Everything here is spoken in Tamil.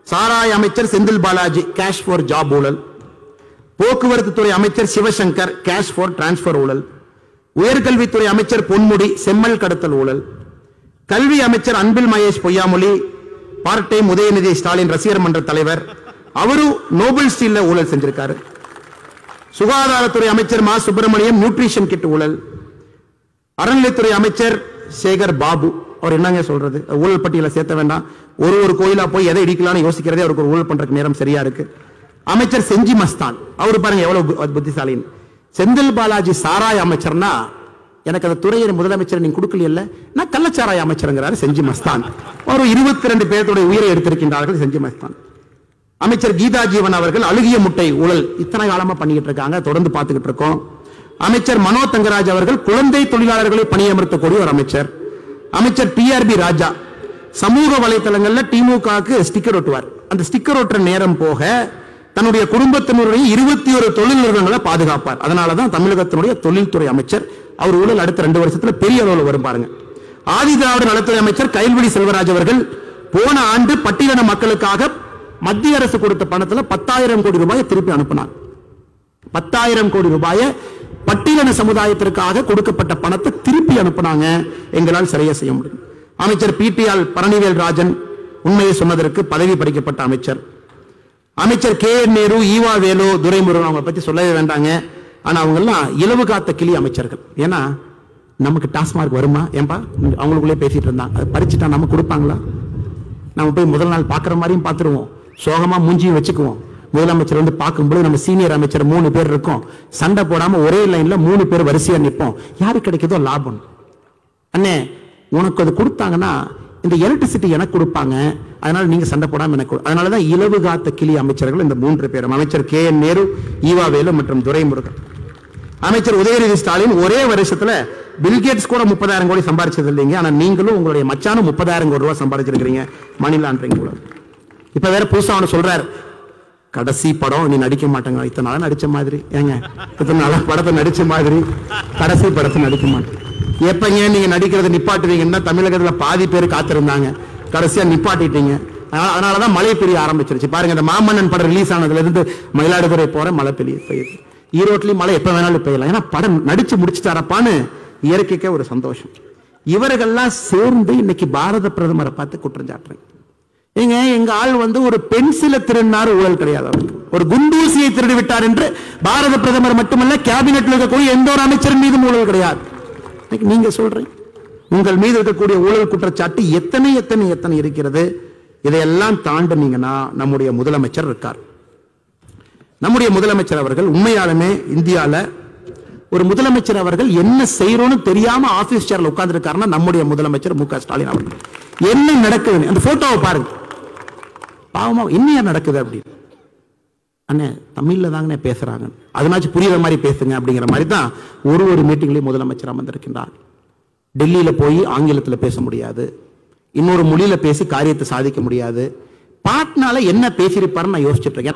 சாராய அமைச்சர் Senthil Balaji cash for job ஊழல் போக்குவரத்து துறை அமைச்சர் சிவசங்கர் கேஷ் ஃபார் டிரான்ஸ்பர் ஊழல் உயர்கல்வித்துறை அமைச்சர் பொன்முடி செம்மல் கடத்தல் ஊழல் கல்வி அமைச்சர் அன்பில் மகேஷ் பொய்யாமொழி பார்ட் டைம் உதயநிதி ஸ்டாலின் ரசிகர் மன்ற தலைவர் அவரும் நோபல் ஸ்டீல்ல ஊழல் செஞ்சிருக்காரு சுகாதாரத்துறை அமைச்சர் மா சுப்பிரமணியம் நியூட்ரிஷன் கிட் ஊழல் அறநிலைத்துறை அமைச்சர் சேகர் பாபு அவர் என்னங்க சொல்றது ஊழல் பட்டியல சேர்த்த வேண்டாம் ஒரு ஒரு கோயிலா போய் எதை இடிக்கலாம்னு யோசிக்கிறதே அவருக்கு ஒரு ஊழல் பண்றதுக்கு நேரம் சரியா இருக்கு அமைச்சர் செஞ்சி மஸ்தான் அவர் பாருங்க எவ்வளவு பு- புத்திசாலின்னு செந்தில் பாலாஜி சாராய அமைச்சர்னா எனக்கு அந்த துறையை முதலமைச்சர் நீங்க கொடுக்கலையில்ல நான் கள்ளச்சாராய அமைச்சருங்கிறாரு செஞ்சி மஸ்தான் ஒரு இருபத்தி ரெண்டு பேர்த்துடைய உயிரை எடுத்திருக்கின்றார்கள் செஞ்சி மஸ்தான் அமைச்சர் கீதா ஜீவன் அவர்கள் அழுகிய முட்டை ஊழல் இத்தனை காலமா பண்ணிக்கிட்டு இருக்காங்க தொடர்ந்து பார்த்துக்கிட்டு இருக்கோம் அமைச்சர் மனோ தங்கராஜ் அவர்கள் குழந்தை தொழிலாளர்களை பணியமர்த்தக்கூடிய ஒரு அமைச்சர் அமைச்சர் டிஆர்பி ராஜா சமூக வலைத்தளங்கள்ல திமுகவுக்கு ஸ்டிக்கர் ஒட்டுவார் அந்த ஸ்டிக்கர் ஒட்டுற நேரம் போக தன்னுடைய குடும்பத்தினருடைய இருபத்தி ஒரு தொழில் நிறுவனங்களை பாதுகாப்பார் அதனாலதான் தமிழகத்தினுடைய தொழில்துறை அமைச்சர் அவர் ஊழல் அடுத்த ரெண்டு வருஷத்துல பெரிய அளவில் வரும் பாருங்க ஆதி திராவிட நலத்துறை அமைச்சர் கைல்வழி செல்வராஜ் அவர்கள் போன ஆண்டு பட்டியலின மக்களுக்காக மத்திய அரசு கொடுத்த பணத்துல பத்தாயிரம் கோடி ரூபாயை திருப்பி அனுப்பினார் பத்தாயிரம் கோடி ரூபாயை பட்டியலின சமுதாயத்திற்காக கொடுக்கப்பட்ட பணத்தை திருப்பி அனுப்புனாங்க எங்களால் சரியா செய்ய முடியும் அமைச்சர் பிடிஆர் பழனிவேல் ராஜன் உண்மையை சொன்னதற்கு பதவி பறிக்கப்பட்ட அமைச்சர் அமைச்சர் K N Nehru E V Velu Duraimurugan அவங்க பத்தி சொல்லவே வேண்டாங்க ஆனா அவங்க எல்லாம் இலவு காத்த கிளி அமைச்சர்கள் ஏன்னா நமக்கு டாஸ்மார்க் வருமா ஏன்பா அவங்களுக்குள்ளே பேசிட்டு இருந்தாங்க அதை பறிச்சுட்டா நம்ம கொடுப்பாங்களா நம்ம போய் முதல் நாள் பார்க்குற மாதிரியும் பார்த்துருவோம் சோகமா மூஞ்சியும் வச்சுக்குவோம் முதலமைச்சர் வந்து பார்க்கும்போது நம்ம சீனியர் அமைச்சர் மூணு பேர் இருக்கோம் சண்டை போடாம ஒரே லைன்ல மூணு பேர் வரிசையா நிற்போம் யாருக்கு கிடைக்குதோ லாபம் அண்ணே உனக்கு அது கொடுத்தாங்கன்னா இந்த எலக்ட்ரிசிட்டி எனக்கு கொடுப்பாங்க அதனால நீங்க சண்டை போடாம எனக்கு கொடு. அதனாலதான் இலவு காத்த கிளி அமைச்சர்கள் இந்த மூன்று பேரும் அமைச்சர் K N Nehru E V Velu மற்றும் துரைமுருகன் அமைச்சர் உதயநிதி ஸ்டாலின் ஒரே வருஷத்துல பில்கேட்ஸ் கூட முப்பதாயிரம் கோடி சம்பாரிச்சது இல்லைங்க ஆனா நீங்களும் உங்களுடைய மச்சானும் முப்பதாயிரம் கோடி ரூபாய் சம்பாதிச்சிருக்கிறீங்க மணி லாண்டரிங் கூட இப்ப வேற புதுசா அவனு சொல்றாரு கடைசி படம் நீ நடிக்க மாட்டேங்க இத்தனை நாளா நடிச்ச மாதிரி ஏங்க இத்தனை நாளா படத்தை நடிச்ச மாதிரி கடைசி படத்தை நடிக்க மாட்டேன் எப்பங்க நீங்க நடிக்கிறத நிப்பாட்டுவீங்கன்னா தமிழகத்துல பாதி பேர் காத்திருந்தாங்க கடைசியா நிப்பாட்டிட்டீங்க அதனால- அதனாலதான் மழை பெய்ய ஆரம்பிச்சிருச்சு பாருங்க இந்த மாமன்னன் படம் ரிலீஸ் ஆனதுல இருந்து மயிலாடுதுறை போற மழை பெய்ய பெய்யுது ஈரோட்லயும் மழை எப்ப வேணாலும் பெய்யலாம் ஏன்னா படம் நடிச்சு முடிச்சுட்டாரப்பான்னு இயற்கைக்கே ஒரு சந்தோஷம் இவர்கள்லாம் சேர்ந்து இன்னைக்கு பாரத பிரதமரை பார்த்து குற்றம் சாட்டுறேன் ஏங்க எங்க ஆள் வந்து ஒரு பென்சில திருடினார் ஊழல் கிடையாது அவருக்கு ஒரு குண்டூசியை திருடி விட்டார் என்று பாரத பிரதமர் மட்டுமல்ல கேபினெட்ல இருக்கக்கூடிய எந்த ஒரு அமைச்சர் மீதும் ஊழல் கிடையாது இன்னைக்கு நீங்க சொல்றீங்க உங்கள் மீது இருக்கக்கூடிய ஊழல் குற்றச்சாட்டு எத்தனை எத்தனை எத்தனை இருக்கிறது இதையெல்லாம் தாண்டுனீங்கன்னா நம்முடைய முதலமைச்சர் இருக்கார் நம்முடைய முதலமைச்சர் அவர்கள் உண்மையாலுமே இந்தியால ஒரு முதலமைச்சர் அவர்கள் என்ன செய்யறோம்னு தெரியாம ஆபீஸ் சேர்ல உட்கார்ந்துருக்காருன்னா நம்முடைய முதலமைச்சர் மு க ஸ்டாலின் அவர்கள் என்ன நடக்குது அந்த போட்டோவை பாருங்க பாவமா என்ன நடக்குது அப்படின்னு அண்ணே தமிழ்ல தாங்கண்ணே பேசுறாங்க அதனாச்சும் புரியுற மாதிரி பேசுங்க அப்படிங்கிற மாதிரி தான் ஒரு ஒரு மீட்டிங்லயும் முதலமைச்சர் அமர்ந்திருக்கின்றார் டெல்லியில போய் ஆங்கிலத்துல பேச முடியாது இன்னொரு மொழியில பேசி காரியத்தை சாதிக்க முடியாது பாட்னால என்ன பேசியிருப்பாருன்னு நான் யோசிச்சுட்டு இருக்கேன்